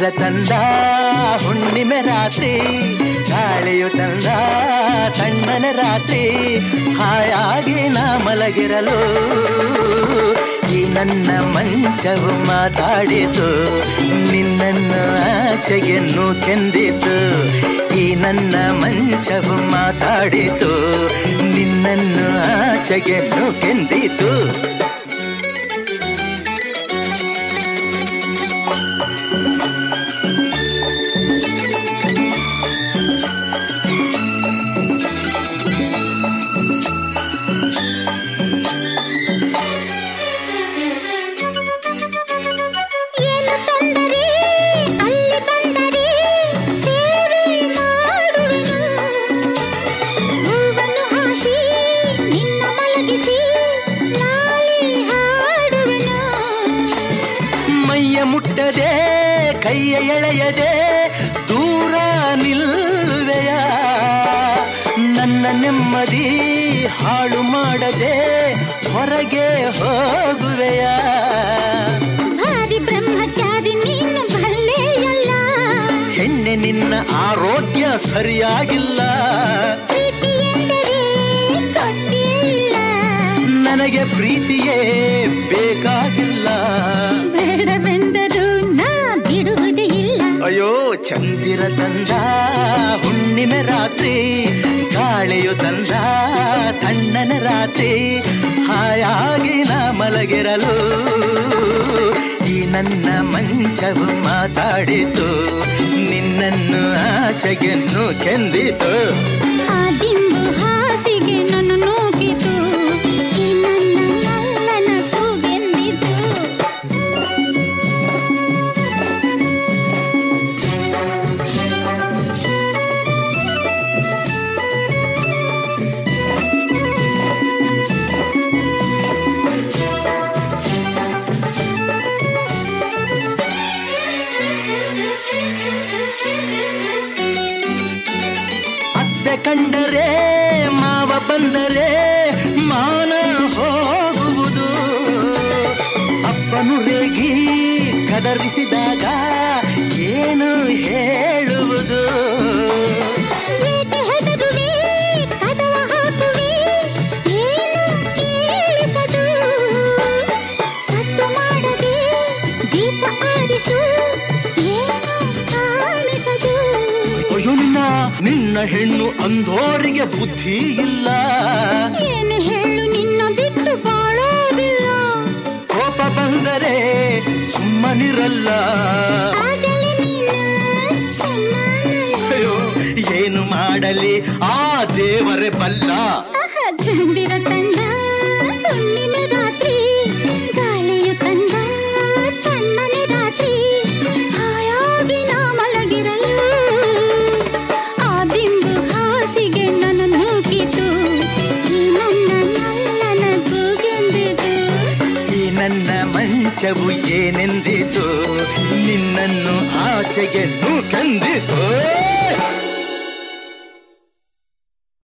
ಚಂದಿರ ತಂದ ಹುಣ್ಣಿಮೆ ರಾತ್ರಿ ಗಾಳಿಯು ತಂದ ತಣ್ಣನ ರಾತ್ರಿ ಹಾಯಾಗಿ ನಾ ಮಲಗಿರಲು ಈ ನನ್ನ ಮಂಚವು ಮಾತಾಡಿತು ನಿನ್ನನ್ನು ಆಚೆಗೆ ಕೆಂದಿತು ಈ ನನ್ನ ಮಂಚವು ಮಾತಾಡಿತು ನಿನ್ನನ್ನು ಆಚೆಗೆ ಕೆಂದಿತು ಏನು ತೊಂದರೆ ಅಲ್ಲಿ ಬಂದರೆ ಸೇವೆ ಮಾಡುವೆನು ಹೂವನ್ನು ಹಾಸಿ ನಿನ್ನ ಮಲಗಿಸಿ ನಾಳೆ ಹಾಡುವೆನು ಮೈಯ ಮುಟ್ಟದೆ ಕೈಯ ಎಳೆಯದೆ ದೂರ ನಿಲ್ಲುವೆಯ ನನ್ನ ನೆಮ್ಮದಿ ಹಾಳು ಮಾಡದೆ ಹೊರಗೆ ಹೋಗುವೆಯ ಭಾರಿ ಬ್ರಹ್ಮಚಾರಿ ನೀನು ಭಲ್ಲೆಯಲ್ಲ ಹೆಣ್ಣೆ ನಿನ್ನ ಆರೋಗ್ಯ ಸರಿಯಾಗಿಲ್ಲ ಪ್ರೀತಿ ಎಂದರೆ ಗೊತ್ತೇ ಇಲ್ಲ ನನಗೆ ಪ್ರೀತಿಯೇ ಬೇಕಾಗಿಲ್ಲ ಬೇಡವೆಂದರೂ ನಾ ಬಿಡುವುದೇ ಇಲ್ಲ ಅಯ್ಯೋ ಚಂದಿರ ತಂದ ಹುಣ್ಣಿಮೆ ರಾತ್ರಿ ಗಾಳಿಯು ತಂದ ತಣ್ಣನ ರಾತ್ರಿ ಹಾಯಾಗಿ ನಾ ಮಲಗಿರಲು ಈ ನನ್ನ ಮಂಚವು ಮಾತಾಡಿತು ನಿನ್ನನ್ನು ಆಚೆಗೆನ್ನು ಕೆಂದಿತು ಆ ದಿಂಬು ಹಾಸಿಗೆ ನನ್ನ ನೂಕಿತು ಈ ನನ್ನ ನಲ್ಲನ ಕೂಗೆಂದಿತು ಅತ್ತೆ ಕಂಡರೆ ಮಾವ ಬಂದರೆ ಮಾನ ಹೋಗುವುದು ಅಪ್ಪನು ರೇಗಿ ಕದರಿಸಿದಾಗ ಏನು ಹೇಳುವುದು ಏಕೆ ಹೆದರುವೆ ಕದವ ಹಾಕುವೆ ಏನು ಕೇಳಿಸದು ಸದ್ದು ಮಾಡದೆ ದೀಪ ಆರಿಸು ಏನು ಕಾಣಿಸದು ಅಯ್ಯೋ ನಿನ್ನ ನಿನ್ನ ಹೆಣ್ಣು ಅಂಧೋರಿಗೆ ಬುದ್ಧಿ ಇಲ್ಲ ಏನು ಹೇಳು ನಿನ್ನ ಬಿಟ್ಟು ಬಾಳೋದಿಲ್ಲ ಕೋಪ ಬಂದರೆ ಸುಮ್ಮನಿರಲ್ಲ ಆಗಲೇ ನೀನು ಚೆನ್ನಾನಲ್ಲ ಅಯ್ಯೋ ಏನು ಮಾಡಲಿ ಆ ದೇವರೇ ಬಲ್ಲ ಆಹ, ಚಂದಿರ ತಂದ ಹುಣ್ಣಿಮೆ ರಾತ್ರಿ ಗಾಳಿಯು ತಂದ ತಣ್ಣನೆ ರಾತ್ರಿ ಹಾಯಾಗಿ ನಾ ಮಲಗಿರಲು ಆ ದಿಂಬು ಹಾಸಿಗೆ ನನ್ನ ನೂಕಿತು ಈ ನನ್ನ ನಲ್ಲನ ಕೂಗೆಂದಿತು ಈ ನನ್ನ ಮಂಚವು ಏನೆಂದಿತು ನಿನ್ನನ್ನು ಆಚೆಗೆ ನೂಕಂದಿತು